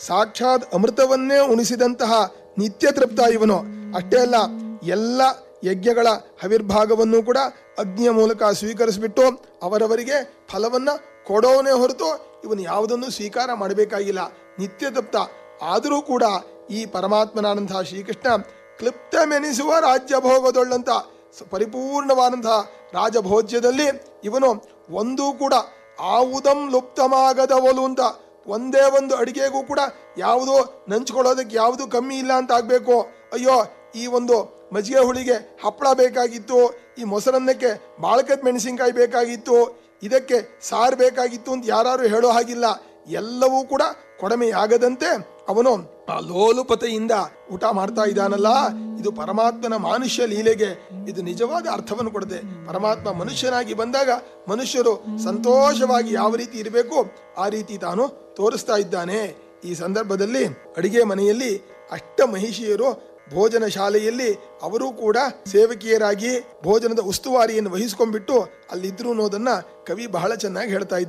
ಸಾಕ್ಷಾತ್ ಅಮೃತವನ್ನೇ ಉಣಿಸಿದಂತಹ ನಿತ್ಯ ತೃಪ್ತ ಇವನು ಅಷ್ಟೇ ಅಲ್ಲ ಎಲ್ಲ ಯಜ್ಞಗಳ ಹವಿರ್ಭಾಗವನ್ನು ಕೂಡ ಅಗ್ನಿಯ ಮೂಲಕ ಸ್ವೀಕರಿಸಿಬಿಟ್ಟು ಅವರವರಿಗೆ ಫಲವನ್ನ ಕೊಡೋನೇ ಹೊರತು ಇವನು ಯಾವುದನ್ನು ಸ್ವೀಕಾರ ಮಾಡಬೇಕಾಗಿಲ್ಲ ನಿತ್ಯ ತಪ್ತ ಆದರೂ ಕೂಡ ಈ ಪರಮಾತ್ಮನಾದಂತಹ ಶ್ರೀಕೃಷ್ಣ ಕ್ಲಿಪ್ತಮೆನಿಸುವ ರಾಜ್ಯ ಭೋಗದೊಳ್ಳಂತ ಸ- ಪರಿಪೂರ್ಣವಾದಂತಹ ರಾಜಭೋಜ್ಯದಲ್ಲಿ ಇವನು ಒಂದೂ ಕೂಡ ಆವುದಂ ಲುಪ್ತಮಾಗದವಲು ಅಂತ ಒಂದೇ ಒಂದು ಅಡಿಗೆಗೂ ಕೂಡ ಯಾವುದು ನಂಚ್ಕೊಳ್ಳೋದಕ್ಕೆ ಯಾವುದು ಕಮ್ಮಿ ಇಲ್ಲ ಅಂತ ಆಗ್ಬೇಕು ಅಯ್ಯೋ ಈ ಒಂದು ಮಜ್ಜಿಗೆ ಹುಳಿಗೆ ಹಪ್ಪಳ ಬೇಕಾಗಿತ್ತು ಈ ಮೊಸರನ್ನಕ್ಕೆ ಬಾಳಕದ ಮೆಣಸಿನ್ಕಾಯಿ ಬೇಕಾಗಿತ್ತು ಇದಕ್ಕೆ ಸಾರು ಬೇಕಾಗಿತ್ತು ಅಂತ ಯಾರು ಹೇಳೋ ಹಾಗಿಲ್ಲ ಎಲ್ಲವೂ ಕೂಡ ಕೊಡಮೆಯಾಗದಂತೆ ಅವನು ಆ ಲೋಲುಪತೆಯಿಂದ ಊಟ ಮಾಡ್ತಾ ಇದ್ದಾನಲ್ಲ ಇದು ಪರಮಾತ್ಮನ ಮಾನುಷ್ಯ ಲೀಲೆಗೆ ಇದು ನಿಜವಾದ ಅರ್ಥವನ್ನು ಕೊಡುತ್ತೆ ಪರಮಾತ್ಮ ಮನುಷ್ಯನಾಗಿ ಬಂದಾಗ ಮನುಷ್ಯರು ಸಂತೋಷವಾಗಿ ಯಾವ ರೀತಿ ಇರಬೇಕು ಆ ರೀತಿ ತಾನು ತೋರಿಸ್ತಾ ಇದ್ದಾನೆ ಈ ಸಂದರ್ಭದಲ್ಲಿ ಅಡಿಗೆ ಮನೆಯಲ್ಲಿ ಅಷ್ಟ ಮಹಿಷಿಯರು ಭೋಜನ ಶಾಲೆಯಲ್ಲಿ ಅವರು ಕೂಡ ಸೇವಕಿಯರಾಗಿ ಭೋಜನದ ಉಸ್ತುವಾರಿಯನ್ನು ವಹಿಸ್ಕೊಂಡ್ಬಿಟ್ಟು ಅಲ್ಲಿದ್ರು ಅನ್ನೋದನ್ನ ಕವಿ ಬಹಳ ಚೆನ್ನಾಗಿ ಹೇಳ್ತಾ ಇದ್ದಾರೆ